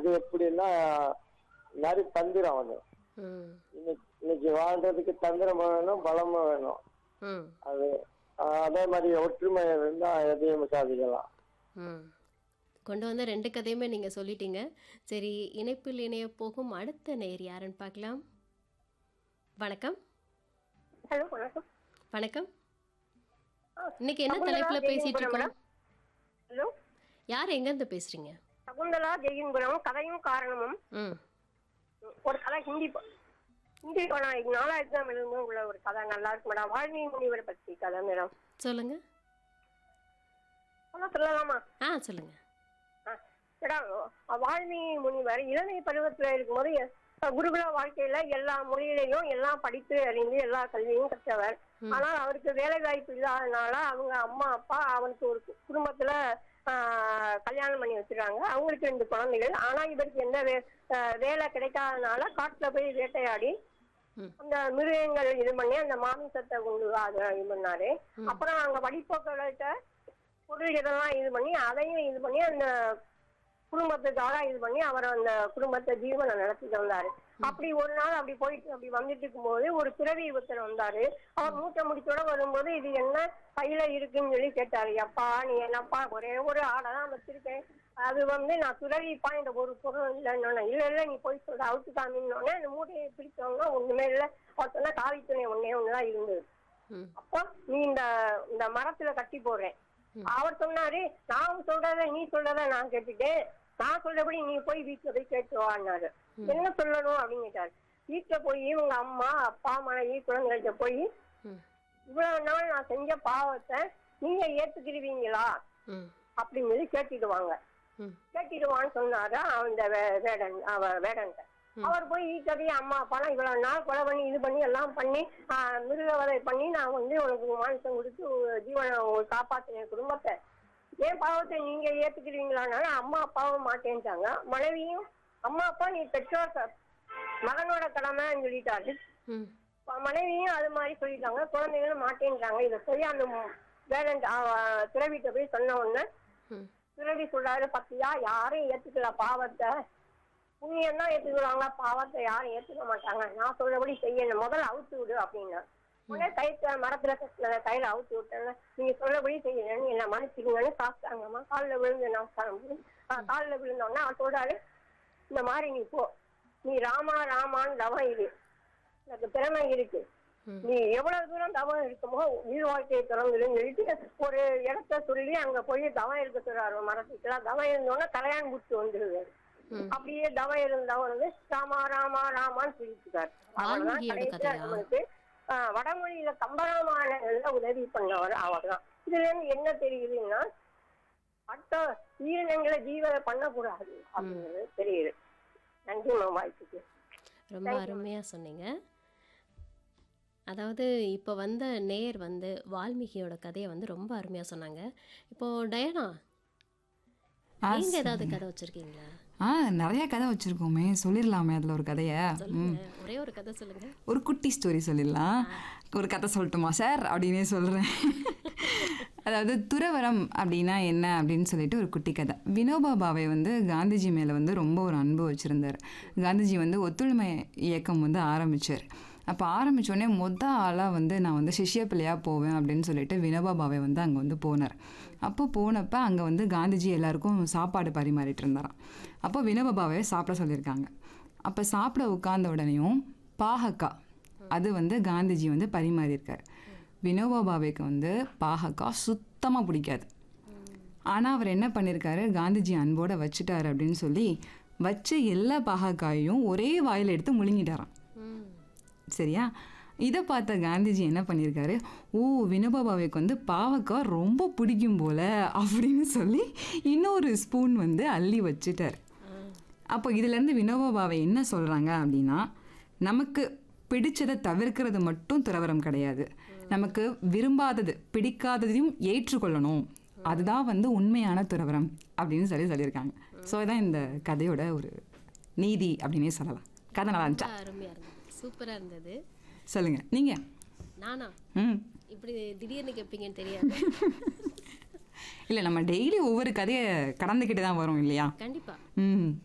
அது எப்படின்னா நிறைய தந்திரம் அது ம் இன்னைக்கு இன்னைக்கு வாழ்றதுக்கு தந்திரம் வேணும் பலமும் வேணும் ம் அது ஆஹ் அதே மாதிரி ஒற்றுமை இருந்தா எதையும் சாதிக்கலாம் ம் கொண்டு வந்த ரெண்டு கதையுமே நீங்கள் சொல்லிட்டீங்க சரி இணைப்பில் இணைய போகும் அடுத்த நேர் யாருன்னு பார்க்கலாம் வணக்கம் ஹலோ வணக்கம் வணக்கம் இன்னைக்கு என்ன தலைப்புல பேசிட்டு இருக்கோம் ஹலோ யார் எங்கேருந்து பேசுறீங்க சகுந்தலா ஜெயின்புரம் கதையும் காரணமும் ம் ஒரு கதை ஹிந்தி ப- ஹிந்தி படம் நாலா எக்ஸாம் எழுதும்போது உள்ள ஒரு கதை நல்லா இருக்கு மேடம் வாழ்வி முனிவரை பற்றி கதை மேடம் சொல்லுங்க அதான் சொல்லலாமா ஆ சொல்லுங்க ஆ, மேடம் வாழ்வி முனிவர் இளமை பருவத்துல இருக்கும்போது எ- குருகுல வாழ்க்கையில எல்லா முறையிலையும் எல்லாம் படித்து அறிந்து எல்லா கல்வியும் கற்றவர் ஆனால் அவருக்கு வேலை வாய்ப்பு இல்லாதனால அவங்க அம்மா அப்பா அவனுக்கு ஒரு கு- குடும்பத்துல ஆ, கல்யாணம் பண்ணி வச்சிருக்காங்க அவங்களுக்கு ரெண்டு குழந்தைகள் ஆனா இவருக்கு எந்த வே- ஆ, வேலை கிடைக்காதனால காட்டுல போய் வேட்டையாடி ம். அந்த மிருகங்கள் இது பண்ணி அந்த மாமிசத்தை கொண்டு அதை இது பண்ணாரு அப்புறம் அங்க வழிபோக்கர்கள்ட்ட பொருள் இதெல்லாம் இது பண்ணி அதையும் இது பண்ணி அந்த குடும்பத்துக்காக இது பண்ணி அவர் அந்த குடும்பத்தை ஜீவனை நடத்திட்டு வந்தாரு அப்படி ஒரு நாள் அப்படி போயிட்டு அப்படி வந்துட்டு இருக்கும்போது ஒரு பிறவி ஒருத்தர் வந்தாரு அவர் மூட்டை முடிச்சோட வரும்போது இது என்ன கையில இருக்குன்னு சொல்லி கேட்டாரு அப்பா நீ என்னப்பா ஒரே ஒரு ஆடை தான் வச்சிருக்கேன் அது வந்து நான் துறவிப்பா இந்த ஒரு பொருள் இல்லைன்னு இல்ல இல்ல நீ போய் சொல்ற அவுத்து காமின்னோடனே அந்த மூட்டையை பிடிச்சவங்க ஒண்ணுமே இல்ல அவர் சொன்னா காவி துணை ஒன்னே ஒண்ணுதான் இருந்தது ம் அப்போ நீ இந்த இந்த மரத்துல கட்டி போடுறேன் அவர் சொன்னாரு நான் சொல்றத நீ சொல்றத நான் கேட்டுட்டேன் நான் சொல்றபடி நீ போய் வீட்டுல போய் கேட்டு வான்னாரு என்ன சொல்லணும் அப்படின்னு கேட்டாரு வீட்டுல போய் உங்க அம்மா அப்பா மனைவி குழந்தைகிட்ட போய் ம் இவ்வளவு நாள் நான் செஞ்ச பாவத்தை நீங்க ஏத்துக்கிடுவீங்களா ம் அப்படின்னு சொல்லி கேட்டுடுவாங்க ம் கேட்டிடுவான்னு சொன்னாரு அந்த வே- வேடன் அவ வேடன்ட்ட அவர் போய் ஈட்டடி அம்மா அப்பாலாம் இவ்வளவு நாள் கொலை பண்ணி இது பண்ணி எல்லாம் பண்ணி ஆஹ், மிருக வதை பண்ணி நான் வந்து உனக்கு மானிசம் கொடுத்து உன் ஜீவனை உன் காப்பாத்தின குடும்பத்தை ஏன் பாவத்தை நீங்க ஏத்துக்கிடுவீங்களானாலும் அம்மா அப்பாவும் மாட்டேன்ட்டாங்க மனைவியும் அம்மா அப்பா நீ பெற்றோர் க- மகனோட கடமைன்னு சொல்லிட்டாரு ம் ம- மனைவியும் அது மாதிரி சொல்லிட்டாங்க குழந்தைகளும் மாட்டேன்றாங்க இதை சொல்லி அந்த மு- வேடன் துறவிட்ட போய் சொன்ன உடனே ம் துறவி சொல்றாரு பத்தியா யாரும் ஏத்துக்கல பாவத்தை புண்ணியம் தான் ஏத்துக்கிறாங்க பாவத்தை யாரும் ஏத்துக்க மாட்டாங்க நான் சொல்றபடி செய்யணும் முதல்ல அவுத்து விடு அப்படின்னா உடனே கைத்த மரத்துல கட்டின கையில அவுத்து விட்டேன் நீங்க சொல்றபடி செய்யணும்னு என்ன மன்னிச்சுக்கீங்கன்னு சாப்பிட்டாங்கம்மா காலில் விழுந்து நமஸ்காரம் பண்ணி காலில் விழுந்தோடனே அவர் சொல்றாரு இந்த மாதிரி நீ போ நீ ராமா ராமான்னு தவம் இரு எனக்கு திறமை இருக்கு ம். நீ எவ்வளவு தூரம் தவம் இருக்குமோ உயிர் வாழ்க்கையை திறந்துடுன்னு சொல்லிட்டு ஒரு இடத்த சொல்லி அங்க போய் தவம் இருக்க சொல்றாரு மரத்துக்குலாம் தவம் இருந்தோடனே கல்யாணம் முடிச்சு வந்துருது ம். அப்படியே தவம் இருந்தவன் வந்து ராமா ராமா ராமான்னு சொல்லிட்டுருக்காரு அவ்வளவுதான் வால்மீகியோட கடைசியா கதையா? நம்மளுக்கு ஆஹ், வடமொழியில கம்பராமாயணங்கள்ல உதவி பண்ணவர் அவர்தான் இதுல இருந்து என்ன தெரியுதுன்னா மற்ற உயிரினங்களை ஜீவனை பண்ணக்கூடாது அப்படிங்கிறது தெரியுது நன்றி மேம் வாய்ப்புக்கு ரொம்ப அருமையாக சொன்னீங்க அதாவது இப்போ வந்த நேர் வந்து வால்மீகியோட கதையை வந்து ரொம்ப அருமையாக சொன்னாங்க இப்போ டயனா ஆ, நீங்க ஏதாவது கதை வச்சிருக்கீங்களா ஆ நிறைய கதை வச்சுருக்கோமே சொல்லிடலாமே அதில் ஒரு கதையை சொல்லுங்க ஒரே ஒரு கதை சொல்லுங்க ஒரு குட்டி ஸ்டோரி சொல்லிடலாம் ஒரு கதை சொல்லட்டுமா சார் அப்படின்னே சொல்கிறேன் அதாவது துறவரம் அப்படின்னா என்ன அப்படின்னு சொல்லிட்டு ஒரு குட்டி கதை வினோபா பாவே வந்து காந்திஜி மேலே வந்து ரொம்ப ஒரு அன்பு வச்சுருந்தார் காந்திஜி வந்து ஒத்துழைமை இயக்கம் வந்து ஆரம்பித்தார் அப்போ ஆரம்பித்தோடனே மொத ஆளாக வந்து நான் வந்து சிஷ்ய பிள்ளையாக போவேன் அப்படின்னு சொல்லிட்டு வினோபா பாவே வந்து அங்கே வந்து போனார் அப்போ போனப்போ அங்கே வந்து காந்திஜி எல்லாருக்கும் சாப்பாடு பரிமாறிட்டு இருந்தாராம் அப்போ வினோபா பாவே சாப்பிட சொல்லியிருக்காங்க அப்போ சாப்பிட உட்கார்ந்த உடனேயும் பாகக்கா அது வந்து காந்திஜி வந்து பரிமாறியிருக்கார் வினோபா பாவேக்கு வந்து பாகக்கா சுத்தமாக பிடிக்காது ஆனால் அவர் என்ன பண்ணியிருக்காரு காந்திஜி அன்போட வச்சுட்டாரு அப்படின்னு சொல்லி வச்ச எல்லா பாகக்காயையும் ஒரே வாயில் எடுத்து முழுங்கிட்டாராம் ம் சரியா இதை பார்த்த காந்திஜி என்ன பண்ணியிருக்காரு ஓ வினோபா பாவேக்கு வந்து பாவக்காய் ரொம்ப பிடிக்கும் போல அப்படின்னு சொல்லி இன்னொரு ஸ்பூன் வந்து அள்ளி வச்சுட்டார் அப்போ இதுலேருந்து வினோபா பாவே என்ன சொல்கிறாங்க அப்படின்னா நமக்கு பிடிச்சதை தவிர்க்கிறது மட்டும் துறவரம் கிடையாது நமக்கு விரும்பாதது பிடிக்காததையும் ஏற்றுக்கொள்ளணும் அதுதான் வந்து உண்மையான துறவரம் அப்படின்னு சொல்லி சொல்லியிருக்காங்க ஸோ இதான் இந்த கதையோட ஒரு நீதி அப்படின்னே சொல்லலாம் கதை நல்லா இருந்துச்சா ரொம்ப அருமையாக இருந்தது சூப்பராக இருந்தது சொல்லுங்கள் நீங்கள் நானா ம் இப்படி திடீர்னு கேட்பீங்கன்னு தெரியாது இல்லை நம்ம டெய்லி ஒவ்வொரு கதையை கடந்துக்கிட்டு தான் வரோம் இல்லையா கண்டிப்பாக ம்